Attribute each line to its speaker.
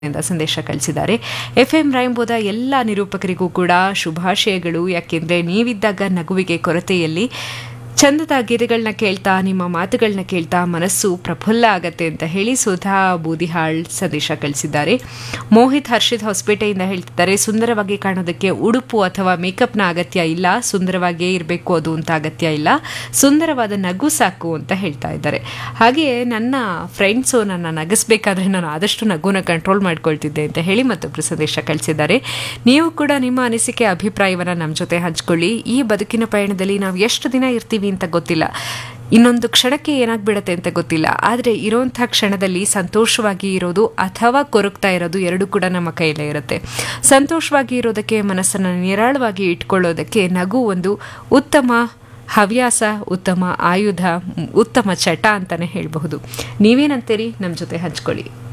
Speaker 1: ಇಂದ ಸಂದೇಶ ಕಳಿಸಿದ್ದಾರೆ ಎಫ್ ಎಂ ರೈಂಬೋದ ಎಲ್ಲ ನಿರೂಪಕರಿಗೂ ಕೂಡ ಶುಭಾಶಯಗಳು ಯಾಕೆಂದ್ರೆ ನೀವಿದ್ದಾಗ ನಗುವಿಗೆ ಕೊರತೆಯಲ್ಲಿ ಚಂದದ ಗೀತೆಗಳನ್ನ ಕೇಳ್ತಾ ನಿಮ್ಮ ಮಾತುಗಳನ್ನ ಕೇಳ್ತಾ ಮನಸ್ಸು ಪ್ರಫುಲ್ಲ ಆಗತ್ತೆ ಅಂತ ಹೇಳಿ ಸುಧಾ ಬೂದಿಹಾಳ್ ಸಂದೇಶ ಕಳಿಸಿದ್ದಾರೆ ಮೋಹಿತ್ ಹರ್ಷಿತ್ ಹೊಸಪೇಟೆಯಿಂದ ಹೇಳ್ತಿದ್ದಾರೆ ಸುಂದರವಾಗಿ ಕಾಣೋದಕ್ಕೆ ಉಡುಪು ಅಥವಾ ಮೇಕಪ್ನ ಅಗತ್ಯ ಇಲ್ಲ ಸುಂದರವಾಗಿಯೇ ಇರಬೇಕು ಅದು ಅಂತ ಅಗತ್ಯ ಇಲ್ಲ ಸುಂದರವಾದ ನಗು ಸಾಕು ಅಂತ ಹೇಳ್ತಾ ಇದ್ದಾರೆ ಹಾಗೆಯೇ ನನ್ನ ಫ್ರೆಂಡ್ಸು ನನ್ನ ನಗಿಸ್ಬೇಕಾದ್ರೆ ನಾನು ಆದಷ್ಟು ನಗುನ ಕಂಟ್ರೋಲ್ ಮಾಡ್ಕೊಳ್ತಿದ್ದೆ ಅಂತ ಹೇಳಿ ಮತ್ತೊಬ್ಬರು ಸಂದೇಶ ಕಳಿಸಿದ್ದಾರೆ ನೀವು ಕೂಡ ನಿಮ್ಮ ಅನಿಸಿಕೆ ಅಭಿಪ್ರಾಯವನ್ನು ನಮ್ಮ ಜೊತೆ ಹಂಚ್ಕೊಳ್ಳಿ ಈ ಬದುಕಿನ ಪಯಣದಲ್ಲಿ ನಾವು ಎಷ್ಟು ದಿನ ಇರ್ತೀವಿ ಅಂತ ಗೊತ್ತಿಲ್ಲ ಇನ್ನೊಂದು ಕ್ಷಣಕ್ಕೆ ಏನಾಗ್ಬಿಡತ್ತೆ ಅಂತ ಗೊತ್ತಿಲ್ಲ ಆದರೆ ಇರೋಂಥ ಕ್ಷಣದಲ್ಲಿ ಸಂತೋಷವಾಗಿ ಇರೋದು ಅಥವಾ ಕೊರಗ್ತಾ ಇರೋದು ಎರಡು ಕೂಡ ನಮ್ಮ ಕೈಲೇ ಇರುತ್ತೆ ಸಂತೋಷವಾಗಿ ಇರೋದಕ್ಕೆ ಮನಸ್ಸನ್ನು ನಿರಾಳವಾಗಿ ಇಟ್ಕೊಳ್ಳೋದಕ್ಕೆ ನಗು ಒಂದು ಉತ್ತಮ ಹವ್ಯಾಸ ಉತ್ತಮ ಆಯುಧ ಉತ್ತಮ ಚಟ ಅಂತಾನೆ ಹೇಳಬಹುದು ನೀವೇನಂತೀರಿ ನಮ್ಮ ಜೊತೆ ಹಂಚ್ಕೊಳ್ಳಿ